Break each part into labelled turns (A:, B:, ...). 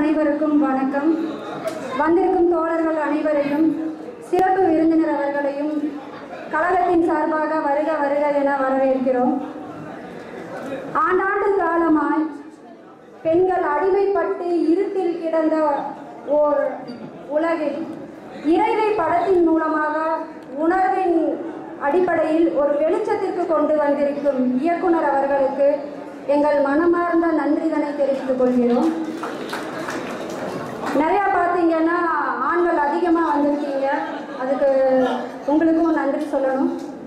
A: அனைவருக்கும் வணக்கம் வந்திருக்கும் தோழர்கள் அனைவரையும் சிறப்பு விருந்தினர் அவர்களையும் கழகத்தின் சார்பாக வருக வருக என வரவேற்கிறோம் ஆண்டாண்டு காலமாய் பெண்கள் அடிமைப்பட்டு இருட்டில் கிடந்த ஓர் உலகில் இறைவை படத்தின் மூலமாக உணர்வின் அடிப்படையில் ஒரு வெளிச்சத்திற்கு கொண்டு வந்திருக்கும் இயக்குனர் அவர்களுக்கு எங்கள் மனமார்ந்த நன்றிதனை தெரிவித்துக் கொள்கிறோம் நிறையா பார்த்தீங்கன்னா ஆண்கள் அதிகமாக வந்திருக்கீங்க அதுக்கு உங்களுக்கும் நன்றி சொல்லணும்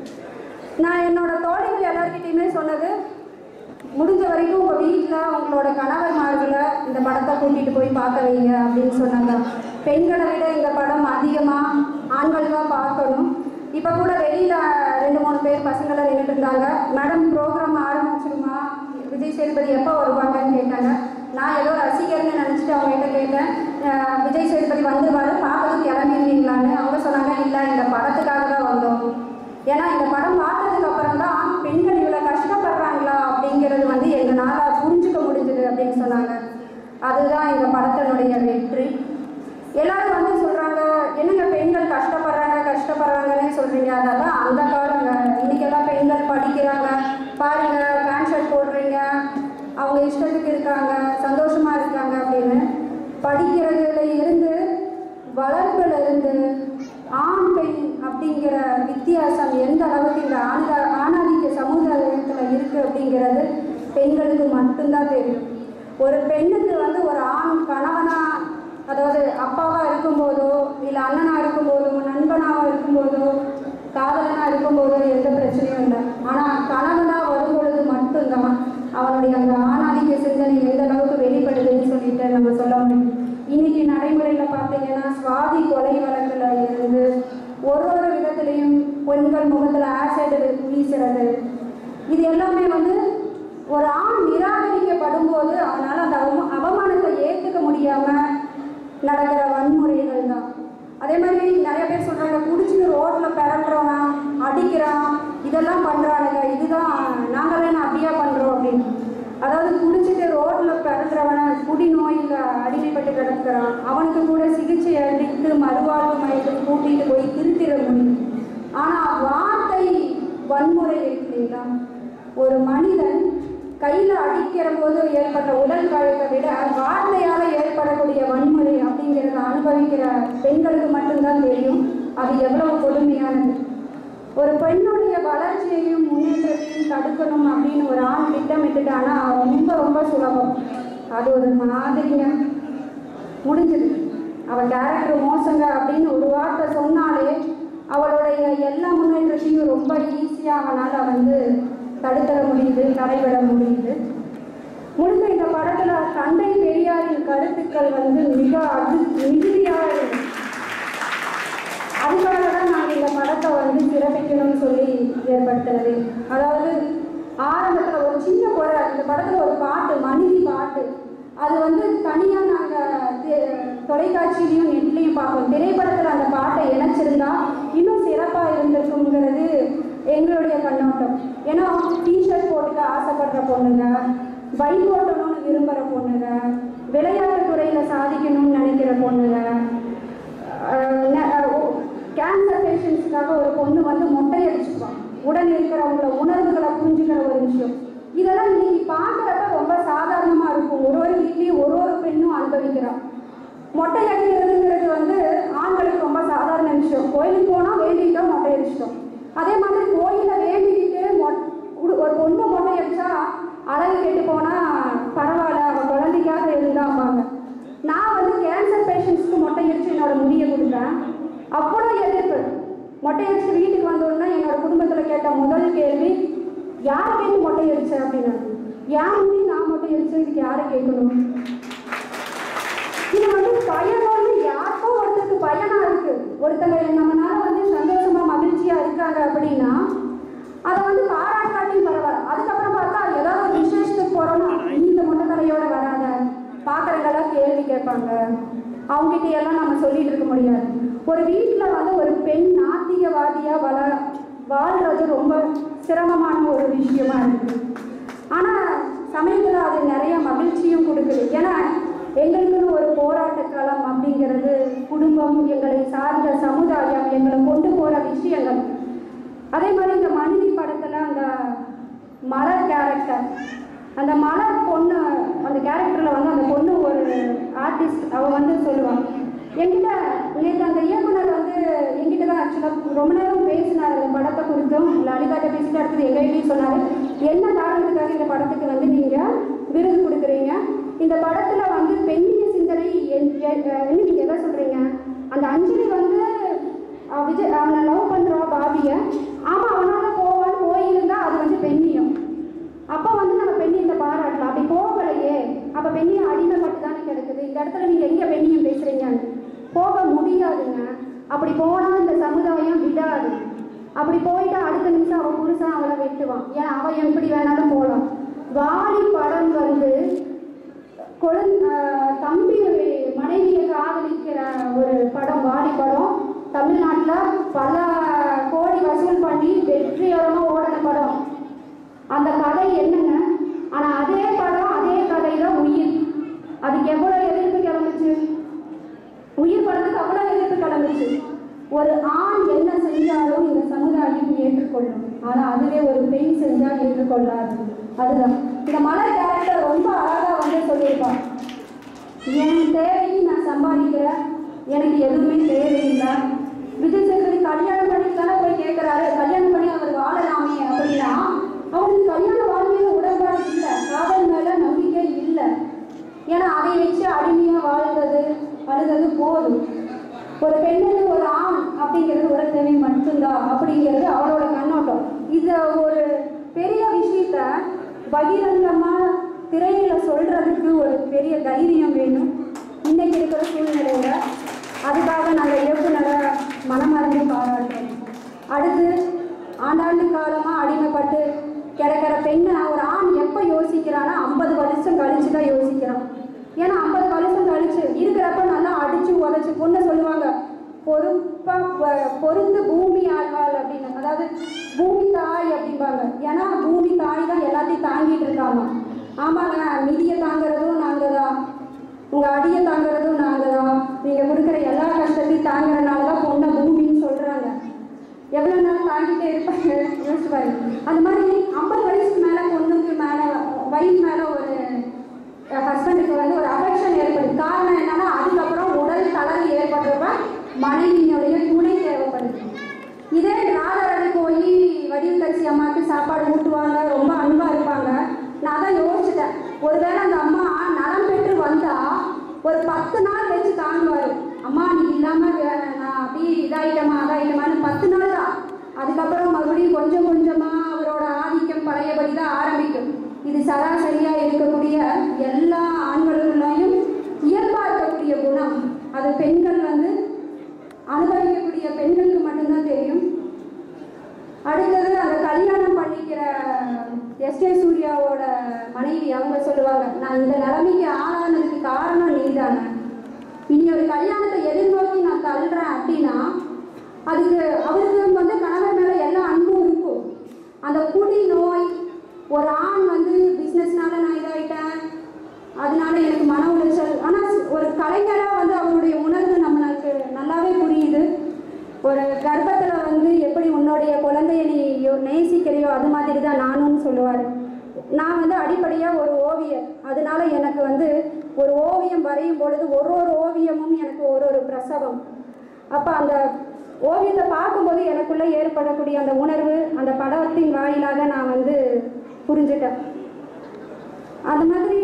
A: நான் என்னோட தோழிகள் எல்லார்கிட்டையுமே சொன்னது முடிஞ்ச வரைக்கும் உங்கள் வீட்டில் உங்களோட கணவர்மார்களை இந்த படத்தை கூட்டிகிட்டு போய் பார்க்க வைங்க அப்படின்னு சொன்னாங்க பெண்களை விட இந்த படம் அதிகமாக ஆண்கள் தான் பார்க்கணும் இப்போ கூட வெளியில் ரெண்டு மூணு பேர் பசங்களை நின்றுட்டு இருந்தாங்க மேடம் ப்ரோக்ராம் ஆரம்பிச்சிருமா விஜய் சேதுபதி எப்போ வருவாங்கன்னு கேட்டாங்க நான் ஏதோ ரசிகர்னு நினச்சிட்டு அவங்ககிட்ட கேட்டேன் அஹ் விஜய் சேதுபதி வந்துருவாரு பார்க்கறதுக்கு கிளம்பிடுவீங்களான்னு அவங்க சொன்னாங்க இல்லை இந்த படத்துக்காக தான் வந்தோம் ஏன்னா இந்த படம் பார்த்ததுக்கு அப்புறம் தான் பெண்கள் இவ்வளோ கஷ்டப்படுறாங்களா அப்படிங்கிறது வந்து எங்களால் புரிஞ்சுக்க முடிஞ்சது அப்படின்னு சொன்னாங்க அதுதான் இந்த படத்தினுடைய வெற்றி எல்லாரும் வந்து சொல்கிறாங்க என்னங்க பெண்கள் கஷ்டப்படுறாங்க கஷ்டப்படுறாங்கன்னே சொல்கிறீங்க அதெல்லாம் அந்த காலங்க இன்னைக்கெல்லாம் பெண்கள் படிக்கிறாங்க பாருங்க பேண்ட் ஷர்ட் போடுறீங்க அவங்க இஷ்டத்துக்கு இருக்காங்க சந்தோஷமா இருக்காங்க அப்படின்னு படிக்கிறதுல இருந்து வளர்ப்புல இருந்து ஆண் பெண் அப்படிங்கிற வித்தியாசம் எந்த அளவுக்கு இந்த ஆணா ஆணாதிக்க சமுதாயத்தில் இருக்கு அப்படிங்கிறது பெண்களுக்கு மட்டும்தான் தெரியும் ஒரு பெண்ணுக்கு வந்து ஒரு ஆண் கணவனா அதாவது அப்பாவா இருக்கும்போதோ இல்லை அண்ணனா இருக்கும்போதோ நண்பனாக இருக்கும்போதோ காதலனா இருக்கும்போதோ எந்த பிரச்சனையும் இல்லை ஆனால் கணவனா வரும் பொழுது மட்டும்தான் அவனுடைய அந்த ஆணாதிக்க சிந்தனை எந்த அளவுக்கு வெளிப்படுதுன்னு சொல்லிட்டு நம்ம சொல்ல முடியும் இன்னைக்கு நடைமுறையில் பார்த்தீங்கன்னா சுவாதி கொலை வழக்குல இருந்து ஒரு ஒரு விதத்துலையும் பெண்கள் முகத்தில் ஆசிட் வீசுறது இது எல்லாமே வந்து ஒரு ஆண் நிராகரிக்கப்படும் போது அவனால் அந்த அவம- அவமானத்தை ஏற்றுக்க முடியாமல் நடக்கிற வன்முறைகள் தான் அதே மாதிரி நிறைய பேர் சொல்கிறாங்க குடிச்சிட்டு ரோட்டில் பிறண்டுறவன் அடிக்கிறான் இதெல்லாம் பண்ணுறானுங்க இதுதான் நாங்கள் வேணா அப்படியே பண்ணுறோம் அப்படின்னு அதாவது குடிச்சிட்டு ரோட்டில் பிறந்துறவனை குடி நோயில் அடிமைப்பட்டு கிடக்கிறான் அவனுக்கு கூட சிகிச்சை அளித்து மறுவாழ்வு மையத்துக்கு கூட்டிகிட்டு போய் திருத்திட முடியும் ஆனால் வார்த்தை வன்முறை இருக்கு இல்லைங்களா ஒரு மனிதன் கையில் அடிக்கிற போது ஏற்படுற உடல் காயத்தை விட வார்த்தையால் ஏற்படக்கூடிய வன்முறை அப்படிங்கிறத அனுபவிக்கிற பெண்களுக்கு மட்டும்தான் தெரியும் அது எவ்வளவு கொடுமையானது ஒரு பெண்ணுடைய வளர்ச்சியையும் முன்னேற்றத்தையும் தடுக்கணும் அப்படின்னு ஒரு ஆண் திட்டமிட்டுட்டானா ரொம்ப ரொம்ப சுலபம் அது ஒரு மாதிரிங்க முடிஞ்சது அவள் கேரக்டர் மோசங்க அப்படின்னு ஒரு வார்த்தை சொன்னாலே அவளுடைய எல்லா முன்னேற்றத்தையும் ரொம்ப ஈஸியாக அவனால் வந்து தடுத்தர முடியுது தடைபட முடியுது முழுக்க இந்த படத்தில் தந்தை பெரியாரின் கருத்துக்கள் வந்து மிக அது மிகுதியாக இருக்கு அதுக்காக தான் நாங்கள் இந்த படத்தை வந்து சிறப்பிக்கணும்னு சொல்லி ஏற்படுத்தினது அதாவது ஆரம்பத்தில் ஒரு சின்ன குறை இந்த படத்தில் ஒரு பாட்டு மனிதி பாட்டு அது வந்து தனியாக நாங்கள் தொலைக்காட்சியிலையும் நெட்லையும் பார்ப்போம் திரைப்படத்தில் அந்த பாட்டை இணைச்சிருந்தா இன்னும் சிறப்பாக இருந்திருக்குங்கிறது எங்களுடைய கண்ணோட்டம் ஏன்னா டிஷர்ட் போட்டுக்க ஆசைப்படுற பொண்ணுங்க பைக் ஓட்டணும்னு விரும்புகிற பொண்ணுங்க விளையாட்டுத் துறையில் சாதிக்கணும்னு நினைக்கிற பொண்ணுங்க கேன்சர் பேஷண்ட்ஸுக்காக ஒரு பொண்ணு வந்து மொட்டை அடிச்சுக்குவான் உடன் இருக்கிறவங்கள உணர்வுகளை புரிஞ்சுக்கிற ஒரு விஷயம் இதெல்லாம் இன்னைக்கு பார்க்குறப்ப ரொம்ப சாதாரணமாக இருக்கும் ஒரு ஒரு வீட்லேயும் ஒரு ஒரு பெண்ணும் அனுபவிக்கிறான் மொட்டை அடிக்கிறதுங்கிறது வந்து ஆண்களுக்கு ரொம்ப சாதாரண விஷயம் கோயிலுக்கு போனால் வேண்டிக்கிட்டோம் மொட்டை அடிச்சிட்டோம் அதே மாதிரி கோயிலில் வேண்டிக்கிட்டு மொட் உடு- ஒரு பொண்ணு மொட்டை அடிச்சா அழகு கெட்டு போனால் பரவாயில்ல அவள் குழந்தைக்காக இருந்தாம்பாங்க நான் வந்து கேன்சர் பேஷண்ட்ஸ்க்கு மொட்டை அடிச்சு என்னோட முடியை கொடுப்பேன் அவ்வளோ எதிர்ப்பு மொட்டை அடிச்சு வீட்டுக்கு வந்த உடனே என்னோட குடும்பத்தில் கேட்ட முதல் கேள்வி யாரை கேட்டு மொட்டை அடிச்ச அப்படின்னா ஏன் முடி நான் மொட்டை அடிச்சேன் இதுக்கு யாரை கேட்கணும் இது வந்து பயணம்னு யாருக்கோ ஒருத்தருக்கு பயனா இருக்கு ஒருத்தங்க நம்மனால வந்து சந்தோஷமா மகிழ்ச்சியா இருக்காங்க அப்படின்னா அதை வந்து பாராட்டாட்டியும் பரவாயில்ல அதுக்கப்புறம் பார்த்தா ஏதாவது ஒரு விசேஷத்துக்கு போறோம்னா நீ இந்த மொட்டை தலையோட வராத பார்க்குறவங்களாம் கேள்வி கேட்பாங்க அவங்ககிட்ட எல்லாம் நம்ம சொல்லிட்டு இருக்க முடியாது ஒரு வீட்டில் வந்து ஒரு பெண் நாத்திகவாதியா வள வாழ்றது ரொம்ப சிரமமான ஒரு விஷயமா இருக்குது ஆனால் சமயத்தில் அது நிறைய மகிழ்ச்சியும் கொடுக்குது ஏன்னா எங்களுக்குன்னு ஒரு அப்படிங்கிறது குடும்பம் எங்களை சார்ந்த சமுதாயம் எங்களை கொண்டு போகிற விஷயங்கள் அதே மாதிரி இந்த மனிதி படத்தில் அந்த மலர் கேரக்டர் அந்த மலர் பொண்ணு அந்த கேரக்டரில் வந்து அந்த பொண்ணு ஒரு ஆர்டிஸ்ட் அவ வந்து சொல்லுவான் என்கிட்ட நேற்று அந்த இயக்குனர் வந்து என்கிட்ட தான் ஆக்சுவலாக ரொம்ப நேரம் பேசினார் அந்த படத்தை குறித்தும் லலிதாட்ட பேசிட்டு அடுத்தது எங்கள்கிட்டையும் சொன்னார் என்ன காரணத்துக்காக இந்த படத்துக்கு வந்து நீங்கள் விருது கொடுக்குறீங்க இந்த படத்தில் வந்து பெண்ணிய சிந்தனை என்- எ- அஹ் என்ன நீங்கள் எதை சொல்கிறீங்க அந்த அஞ்சலி வந்து அஹ் விஜய் அவனை லவ் பண்ணுறா பாபியை ஆமாம் அவனால் போவான்னு போயிருந்தா அது வந்து பெண்ணியம் அப்போ வந்து நம்ம பெண்ணியத்தை பாராட்டலாம் அப்படி போகலையே அப்போ பெண்ணியம் அடிமைப்பட்டு தானே கிடக்குது இந்த இடத்துல நீங்கள் எங்கே பெண்ணியம் பேசுகிறீங்கன்னு போக முடியாதுங்க அப்படி போனால் இந்த சமுதாயம் விடாது அப்படி போயிட்டா அடுத்த நிமிஷம் அவன் புருஷன் அவளை வெட்டுவான் ஏன் அவன் எப்படி வேணாலும் போகலாம் வாலி படம் வந்து குழந்தை தம்பி மனைவியை காதலிக்கிற ஒரு படம் வாடி படம் தமிழ்நாட்டில் பல கோடி வசூல் பண்ணி வெற்றிகரமாக ஓடின படம் அந்த கதை என்னங்க ஆனால் அதே படம் அதே கதை தான் உயிர் அதுக்கு எவ்வளோ எதிர்ப்பு கிளம்புச்சு உயிர் படத்துக்கு அவ்வளோ எதிர்ப்பு கிளம்புச்சு ஒரு ஆண் என்ன செஞ்சாலும் இந்த சமுதாயம் ஏற்றுக்கொள்ளும் ஆனால் அதுவே ஒரு பெண் செஞ்சால் ஏற்றுக்கொள்ளாது அதுதான் இந்த மலர் கேரக்டர் ரொம்ப அழகாக வந்து சொல்லியிருப்பான் என் தேவைக்கு நான் சம்பாதிக்கிறேன் எனக்கு எதுவுமே தேவையில்லை விஜய் சேதுபதி கல்யாணம் பண்ணி தானே போய் கேட்குறாரு கல்யாணம் பண்ணி அவர் வாழலாமே அப்படின்னா அவருக்கு கல்யாண வாழ்க்கையில உடன்பாடு இல்லை காதல் மேல நம்பிக்கை இல்லை ஏன்னா அதை வச்சு அடிமையா வாழ்ந்தது அழுதது போதும் ஒரு பெண்ணுக்கு ஒரு ஆண் அப்படிங்கிறது ஒரு தேவை மட்டும்தான் அப்படிங்கிறது அவளோட கண்ணோட்டம் இதை ஒரு பெரிய விஷயத்த பகிரங்கமா திரையில சொல்றதுக்கு ஒரு பெரிய தைரியம் வேணும் இன்னைக்கு இருக்கிற சூழ்நிலையில அதுக்காக நாங்கள் இயக்குனரை மனமறந்து பாராட்டுறோம் அடுத்து ஆண்டாண்டு காலமாக அடிமைப்பட்டு கிடக்கிற பெண்ணை ஒரு ஆண் எப்போ யோசிக்கிறான்னா ஐம்பது வருஷம் கழிச்சு தான் யோசிக்கிறான் ஏன்னா ஐம்பது வருஷம் கழிச்சு இருக்கிறப்ப நல்லா அடிச்சு உதச்சு பொண்ணை சொல்லுவாங்க பொறுப்பா பொ- பொறுத்து பூமி ஆழ்வாள் அப்படின்னு அதாவது பூமி தாய் அப்படிம்பாங்க ஏன்னா பூமி தாய் தான் எல்லாத்தையும் தாங்கிட்டு இருக்காங்க ஆமாங்க நிதியை தாங்குறதும் நாங்கள் தான் உங்க அடியை தாங்குறதும் நாங்க தான் நீங்க கொடுக்குற எல்லா கஷ்டத்தையும் தாங்குறதுனால தான் பொண்ணை பூமின்னு சொல்றாங்க எவ்வளவு நாள் தாங்கிட்டே இருப்பாங்க யோசிச்சு பாருங்க அந்த மாதிரி ஐம்பது வயசுக்கு மேல பொண்ணுக்கு மேல வயசு மேல ஒரு ஹஸ்பண்டுக்கு வந்து ஒரு அஃபெக்ஷன் ஏற்படுது காரணம் என்னன்னா அதுக்கப்புறம் உடல் தளர்வு ஏற்படுறப்ப மனைவியினுடைய துணை தேவைப்படுது இதே ராதரடி போய் வடிவக்கரிசி அம்மாவுக்கு சாப்பாடு ஊட்டுவாங்க ரொம்ப அன்பா இருப்பாங்க நான் தான் யோசிச்சிட்டேன் ஒருவேளை அந்த அம்மா நலம் பெற்று வந்தா ஒரு பத்து நாள் வச்சு தாங்குவாரு அம்மா நீ இல்லாம வே- நான் அப்படியே இதாயிட்டமா அதாயிட்டமான்னு பத்து நாள் தான் அதுக்கப்புறம் மறுபடியும் கொஞ்சம் கொஞ்சமா அவரோட ஆதிக்கம் பழையபடி தான் ஆரம்பிக்கும் இது சராசரியா இருக்கக்கூடிய எல்லா ஆண்களுக்குள்ளையும் இயல்பா இருக்கக்கூடிய குணம் அது பெண்கள் வந்து அனுபவிக்கக்கூடிய பெண்களுக்கு மட்டும்தான் தெரியும் அடுத்தது அந்த கல்யாணம் பண்ணிக்கிற எஸ் ஜே சூர்யாவோட மனைவி அவங்க சொல்லுவாங்க நான் இந்த நிலைமைக்கு ஆளானதுக்கு காரணம் நீதானே இனி ஒரு கல்யாணத்தை எதிர்நோக்கி நான் தள்ளுறேன் அப்படின்னா அதுக்கு அவருக்கு வந்து கணவர் மேல எல்லா அன்பும் இருக்கும் அந்த குடி நோய் ஒரு ஆண் வந்து பிஸ்னஸ்னால நான் இதாயிட்டேன் அதனால எனக்கு மன உளைச்சல் ஆனால் ஒரு கலைஞராக வந்து அவருடைய உணர்வு நம்மளுக்கு நல்லாவே புரியுது ஒரு கர்ப்பத்தில் வந்து எப்படி உன்னுடைய குழந்தைய நீ யோ- நேசிக்கிறியோ அது மாதிரி தான் நானும் சொல்லுவார் நான் வந்து அடிப்படையாக ஒரு ஓவியர் அதனால எனக்கு வந்து ஒரு ஓவியம் வரையும் பொழுது ஒரு ஒரு ஓவியமும் எனக்கு ஒரு ஒரு பிரசவம் அப்போ அந்த ஓவியத்தை பார்க்கும்போது எனக்குள்ளே ஏற்படக்கூடிய அந்த உணர்வு அந்த படத்தின் வாயிலாக நான் வந்து புரிஞ்சுட்டேன் அந்த மாதிரி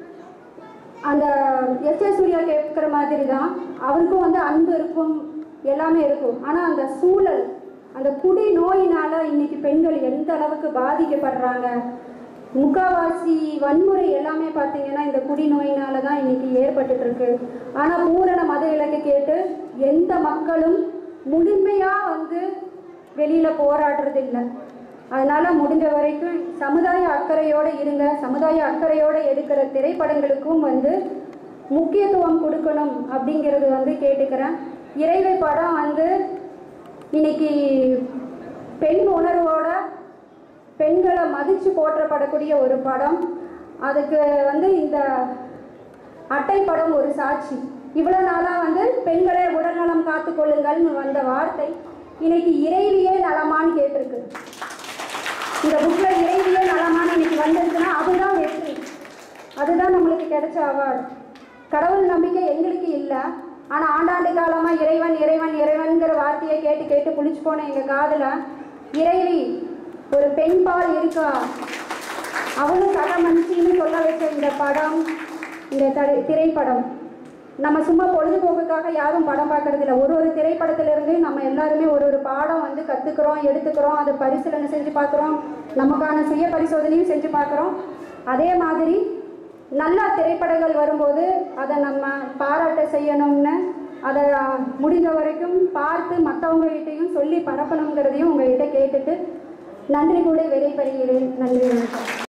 A: அந்த எஸ் ஏ சூர்யா கேட்குற மாதிரி தான் அவருக்கும் வந்து அன்பு இருக்கும் எல்லாமே இருக்கும் ஆனால் அந்த சூழல் அந்த குடி நோயினால இன்னைக்கு பெண்கள் எந்த அளவுக்கு பாதிக்கப்படுறாங்க முக்காவாசி வன்முறை எல்லாமே பார்த்தீங்கன்னா இந்த குடி நோயினால தான் இன்னைக்கு ஏற்பட்டுட்டு இருக்கு ஆனால் பூரண மத இலக்கு கேட்டு எந்த மக்களும் முழுமையாக வந்து வெளியில் போராடுறது இல்லை அதனால முடிஞ்ச வரைக்கும் சமுதாய அக்கறையோடு இருங்க சமுதாய அக்கறையோடு எடுக்கிற திரைப்படங்களுக்கும் வந்து முக்கியத்துவம் கொடுக்கணும் அப்படிங்கிறது வந்து கேட்டுக்கிறேன் இறைவை படம் வந்து இன்னைக்கு பெண் உணர்வோட பெண்களை மதித்து போற்றப்படக்கூடிய ஒரு படம் அதுக்கு வந்து இந்த அட்டை படம் ஒரு சாட்சி இவ்வளோ நாளாக வந்து பெண்களே உடல்நலம் காத்துக்கொள்ளுங்கள்னு வந்த வார்த்தை இன்னைக்கு இறைவியே நலமான்னு கேட்டிருக்கு இந்த புக்கில் இறைவியே நலமான்னு இன்னைக்கு வந்திருக்குன்னா அதுதான் வெற்றி அதுதான் நம்மளுக்கு கிடைச்ச அவார்டு கடவுள் நம்பிக்கை எங்களுக்கு இல்லை ஆனால் ஆண்டாண்டு காலமாக இறைவன் இறைவன் இறைவன்கிற வார்த்தையை கேட்டு கேட்டு புளிச்சு போன எங்கள் காதில் இறைவி ஒரு பெண் பால் இருக்கா அவளும் சக மனுஷின்னு சொல்ல வச்ச இந்த படம் இந்த தடை திரைப்படம் நம்ம சும்மா பொழுதுபோக்குக்காக யாரும் படம் பார்க்கறதில்ல ஒரு ஒரு திரைப்படத்திலிருந்து நம்ம எல்லாருமே ஒரு ஒரு பாடம் வந்து கற்றுக்குறோம் எடுத்துக்கிறோம் அதை பரிசீலனை செஞ்சு பார்க்குறோம் நமக்கான சுய பரிசோதனையும் செஞ்சு பார்க்குறோம் அதே மாதிரி நல்ல திரைப்படங்கள் வரும்போது அதை நம்ம பாராட்ட செய்யணும்னு அதை முடிந்த வரைக்கும் பார்த்து மற்றவங்ககிட்டையும் சொல்லி பரப்பணுங்கிறதையும் உங்ககிட்ட கேட்டுட்டு நன்றி கூட விடைபெறுகிறேன் நன்றி வணக்கம்